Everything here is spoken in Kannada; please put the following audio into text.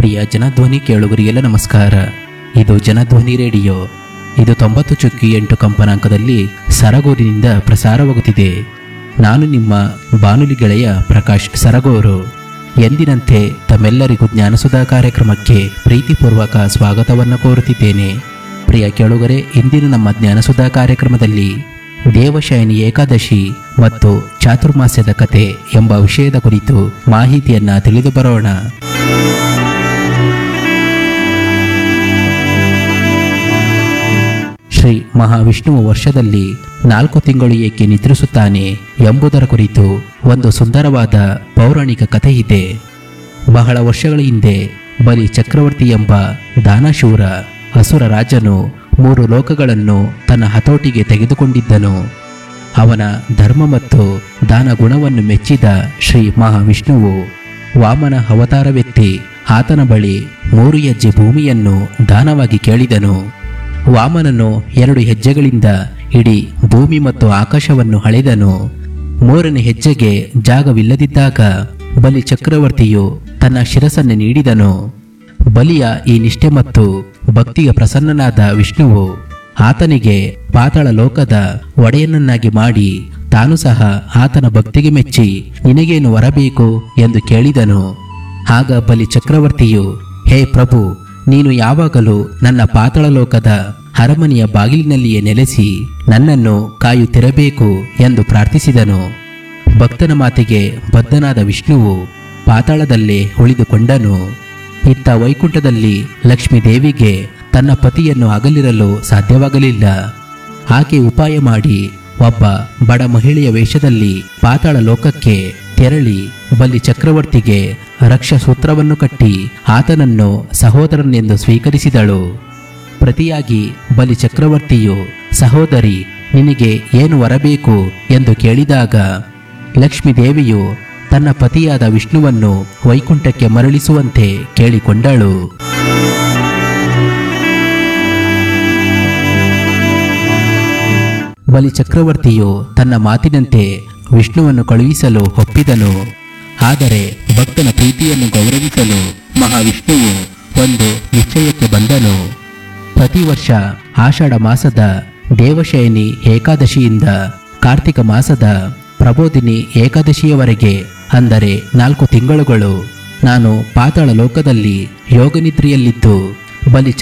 ಪ್ರಿಯ ಜನಧ್ವನಿ ಕೇಳುಗರಿಗೆಲ್ಲ ನಮಸ್ಕಾರ ಇದು ಜನಧ್ವನಿ ರೇಡಿಯೋ ಇದು ತೊಂಬತ್ತು ಚುಕ್ಕಿ ಎಂಟು ಕಂಪನಾಂಕದಲ್ಲಿ ಸರಗೂರಿನಿಂದ ಪ್ರಸಾರವಾಗುತ್ತಿದೆ ನಾನು ನಿಮ್ಮ ಬಾನುಲಿ ಗೆಳೆಯ ಪ್ರಕಾಶ್ ಸರಗೂರು ಎಂದಿನಂತೆ ತಮ್ಮೆಲ್ಲರಿಗೂ ಜ್ಞಾನಸುಧಾ ಕಾರ್ಯಕ್ರಮಕ್ಕೆ ಪ್ರೀತಿಪೂರ್ವಕ ಸ್ವಾಗತವನ್ನು ಕೋರುತ್ತಿದ್ದೇನೆ ಪ್ರಿಯ ಕೇಳುಗರೆ ಇಂದಿನ ನಮ್ಮ ಜ್ಞಾನಸುಧಾ ಕಾರ್ಯಕ್ರಮದಲ್ಲಿ ದೇವಶಯನಿ ಏಕಾದಶಿ ಮತ್ತು ಚಾತುರ್ಮಾಸ್ಯದ ಕತೆ ಎಂಬ ವಿಷಯದ ಕುರಿತು ಮಾಹಿತಿಯನ್ನ ತಿಳಿದು ಬರೋಣ ಶ್ರೀ ಮಹಾವಿಷ್ಣುವು ವರ್ಷದಲ್ಲಿ ನಾಲ್ಕು ತಿಂಗಳು ಏಕೆ ನಿದ್ರಿಸುತ್ತಾನೆ ಎಂಬುದರ ಕುರಿತು ಒಂದು ಸುಂದರವಾದ ಪೌರಾಣಿಕ ಕಥೆ ಇದೆ ಬಹಳ ವರ್ಷಗಳ ಹಿಂದೆ ಬಲಿ ಚಕ್ರವರ್ತಿ ಎಂಬ ದಾನಶೂರ ಅಸುರ ರಾಜನು ಮೂರು ಲೋಕಗಳನ್ನು ತನ್ನ ಹತೋಟಿಗೆ ತೆಗೆದುಕೊಂಡಿದ್ದನು ಅವನ ಧರ್ಮ ಮತ್ತು ದಾನ ಗುಣವನ್ನು ಮೆಚ್ಚಿದ ಶ್ರೀ ಮಹಾವಿಷ್ಣುವು ವಾಮನ ಅವತಾರವೆತ್ತಿ ಆತನ ಬಳಿ ಮೂರು ಹೆಜ್ಜೆ ಭೂಮಿಯನ್ನು ದಾನವಾಗಿ ಕೇಳಿದನು ವಾಮನನು ಎರಡು ಹೆಜ್ಜೆಗಳಿಂದ ಇಡೀ ಭೂಮಿ ಮತ್ತು ಆಕಾಶವನ್ನು ಹಳೆದನು ಮೂರನೇ ಹೆಜ್ಜೆಗೆ ಜಾಗವಿಲ್ಲದಿದ್ದಾಗ ಬಲಿ ಚಕ್ರವರ್ತಿಯು ತನ್ನ ಶಿರಸನ್ನು ನೀಡಿದನು ಬಲಿಯ ಈ ನಿಷ್ಠೆ ಮತ್ತು ಭಕ್ತಿಗೆ ಪ್ರಸನ್ನನಾದ ವಿಷ್ಣುವು ಆತನಿಗೆ ಪಾತಾಳ ಲೋಕದ ಒಡೆಯನನ್ನಾಗಿ ಮಾಡಿ ತಾನು ಸಹ ಆತನ ಭಕ್ತಿಗೆ ಮೆಚ್ಚಿ ನಿನಗೇನು ವರಬೇಕು ಎಂದು ಕೇಳಿದನು ಆಗ ಬಲಿ ಚಕ್ರವರ್ತಿಯು ಹೇ ಪ್ರಭು ನೀನು ಯಾವಾಗಲೂ ನನ್ನ ಪಾತಾಳ ಲೋಕದ ಅರಮನೆಯ ಬಾಗಿಲಿನಲ್ಲಿಯೇ ನೆಲೆಸಿ ನನ್ನನ್ನು ಕಾಯುತ್ತಿರಬೇಕು ಎಂದು ಪ್ರಾರ್ಥಿಸಿದನು ಭಕ್ತನ ಮಾತಿಗೆ ಬದ್ಧನಾದ ವಿಷ್ಣುವು ಪಾತಾಳದಲ್ಲೇ ಉಳಿದುಕೊಂಡನು ಇತ್ತ ವೈಕುಂಠದಲ್ಲಿ ಲಕ್ಷ್ಮೀ ದೇವಿಗೆ ತನ್ನ ಪತಿಯನ್ನು ಅಗಲಿರಲು ಸಾಧ್ಯವಾಗಲಿಲ್ಲ ಆಕೆ ಉಪಾಯ ಮಾಡಿ ಒಬ್ಬ ಬಡ ಮಹಿಳೆಯ ವೇಷದಲ್ಲಿ ಪಾತಾಳ ಲೋಕಕ್ಕೆ ತೆರಳಿ ಬಲಿ ಚಕ್ರವರ್ತಿಗೆ ರಕ್ಷಸೂತ್ರವನ್ನು ಕಟ್ಟಿ ಆತನನ್ನು ಸಹೋದರನೆಂದು ಸ್ವೀಕರಿಸಿದಳು ಪ್ರತಿಯಾಗಿ ಬಲಿ ಚಕ್ರವರ್ತಿಯು ಸಹೋದರಿ ನಿನಗೆ ಏನು ವರಬೇಕು ಎಂದು ಕೇಳಿದಾಗ ಲಕ್ಷ್ಮೀ ದೇವಿಯು ತನ್ನ ಪತಿಯಾದ ವಿಷ್ಣುವನ್ನು ವೈಕುಂಠಕ್ಕೆ ಮರಳಿಸುವಂತೆ ಕೇಳಿಕೊಂಡಳು ಬಲಿ ಚಕ್ರವರ್ತಿಯು ತನ್ನ ಮಾತಿನಂತೆ ವಿಷ್ಣುವನ್ನು ಕಳುಹಿಸಲು ಒಪ್ಪಿದನು ಆದರೆ ಭಕ್ತನ ಪ್ರೀತಿಯನ್ನು ಗೌರವಿಸಲು ಮಹಾವಿಷ್ಣುವು ಒಂದು ನಿಶ್ಚಯಕ್ಕೆ ಬಂದನು ಪ್ರತಿ ವರ್ಷ ಆಷಾಢ ಮಾಸದ ದೇವಶಯನಿ ಏಕಾದಶಿಯಿಂದ ಕಾರ್ತಿಕ ಮಾಸದ ಪ್ರಬೋಧಿನಿ ಏಕಾದಶಿಯವರೆಗೆ ಅಂದರೆ ನಾಲ್ಕು ತಿಂಗಳುಗಳು ನಾನು ಪಾತಾಳ ಲೋಕದಲ್ಲಿ ಯೋಗನಿದ್ರೆಯಲ್ಲಿದ್ದು ಬಲಿ